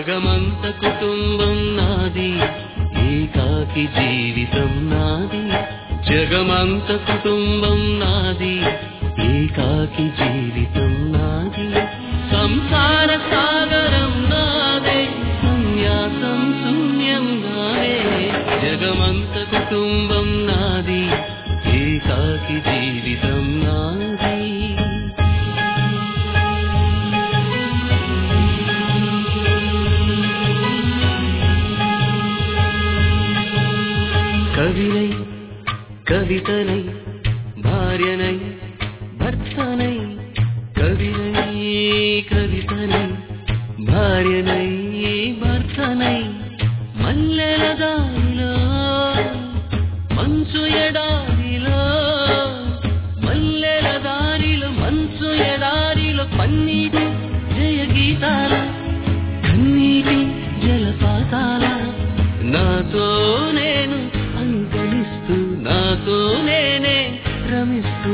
జగమంత కుటుంబం నాది ఏకాకి జీవితం నాది జగమంత కుటుంబం నాది ఏకాకి జీవితం నాది సంసార సాగరం నాదే సన్యాసం శూన్యం నాదే జగమంత కుటుంబం నాది ఏకాకి జీవితం నాది కవినై కవితనై భార్యనై భర్తనై కవినై కవితనై భార్యనై భర్తనై మల్లెల దారిలో మంచు ఎడారిలో మల్లెల దారిలో మంచు ఎడారిలో పన్నీటి జయ గీతాల కన్నీటి జలపాతాల నాతో నేను అనుగమిస్తూ నాతో నేనే రమిస్తూ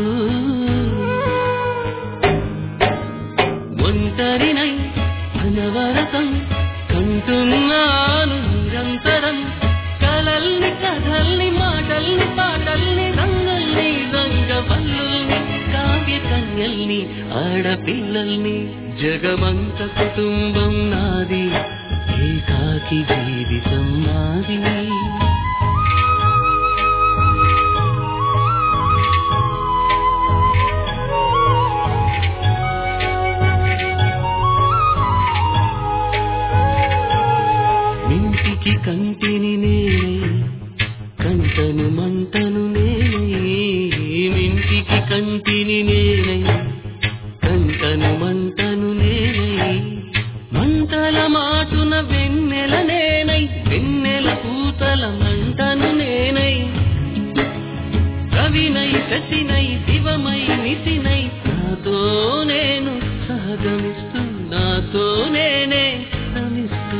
ఒంటరినై అనవరతం కంటున్నాను నిరంతరం కలల్ని కథల్ని మాటల్ని పాటల్ని రంగుల్ని రంగ పల్లుల్ని కావ్య కన్యల్ని ఆడపిల్లల్ని జగమంత కుటుంబం నాది ఏకాకి జీవితం నాది మింటికి కంటిని నేనే కంటను మంటను నేనే మింటికి కంటిని నేనే కంటను మంటను నేనే మంటల మాటున వెన్నెల నేనై వెన్నెల పూతల మంటను నేనై కవినై శశినై శివమై నిశినై నాతో నేను సహగమిస్తూ నాతో నేనే రమిస్తూ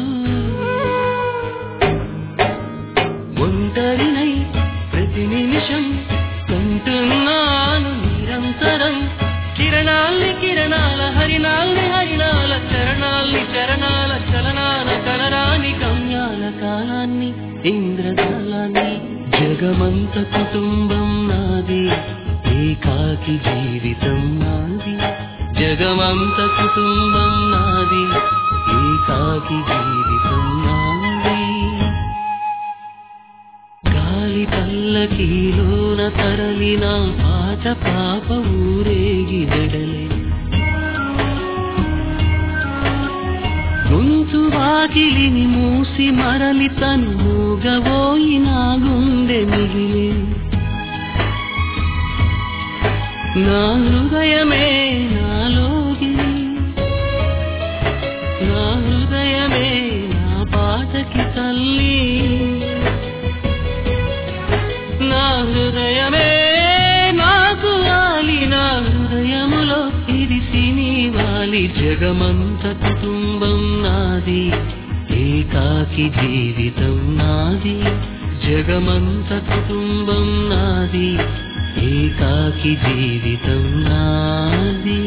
ఒంటరినై ప్రతి నిమిషం కంటున్నాను నిరంతరం కిరణాల్ని కిరణాల హరినాల్ని హరినాల చరణాల్ని చరణాల చలనాల కలరాని గమ్యాల కాలాన్ని ఇంద్రజాలాన్ని జగమంత కుటుంబం నాది ఏకాకి జీవితం నాది జగమంత కుటుంబం నాది ఏకాకి జీవితం నాది గాలి పల్లకీలోన తరలిన పాట పాప ఊరేగి వెడలే గొంతు వాకిలిని మూసి మరలి తను మూగబోయి నా గుండె మిగిలే నా హృదయమే నాలోగి నా హృదయమే నా పాటకి తల్లి నా హృదయమే నాకు వాలి నా హృదయములో ఇరిసి నీ వాలి జగమంత కుటుంబం నాది ఏకాకి జీవితం నాది జగమంత కుటుంబం నాది ఏకాకి జీవితం నాది